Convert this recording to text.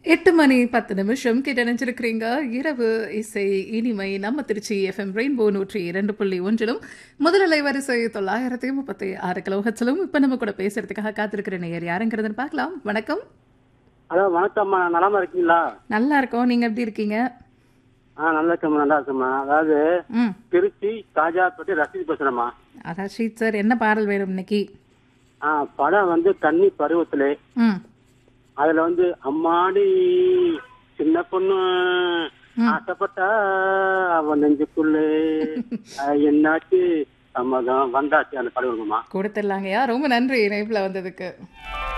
எட்டு மணி பத்து நிமிஷம் கிட்ட நினைச்சிருக்கிறீங்க இரவு இசை இனிமை நம்ம திருச்சி எஃப்எம் ரெயின்போ நூற்றி இரண்டு புள்ளி ஒன்றிலும் முதல் வரிசை தொள்ளாயிரத்தி முப்பத்தி ஆறு கிலோஹட்ஸிலும் இப்போ நம்ம கூட பேசுறதுக்காக காத்திருக்கிற நேயர் யாருங்கிறதுன்னு பார்க்கலாம் வணக்கம் ஹலோ வணக்கம்மா நலமா இருக்கீங்களா நல்லா இருக்கோம் நீங்க எப்படி இருக்கீங்க ஆ நல்லா இருக்கம்மா நல்லா இருக்கம்மா அதாவது ம் திருச்சி காஜாப்பேட்டை ரசீது பேசுறேம்மா அதான் ஷீட் சார் என்ன பாடல் வேணும் இன்னைக்கு ஆ படம் வந்து கன்னி பருவத்திலே ம் அதுல வந்து அம்மாடி சின்ன பொண்ணு ஆசைப்பட்டா அவன் நெஞ்சுக்குள்ளே ஆ, என்னாச்சு சம்மதம் வந்தாச்சு அந்த படம் இருக்குமா கொடுத்துடலாங்கய்யா ரொம்ப நன்றி இணைப்பில் வந்ததுக்கு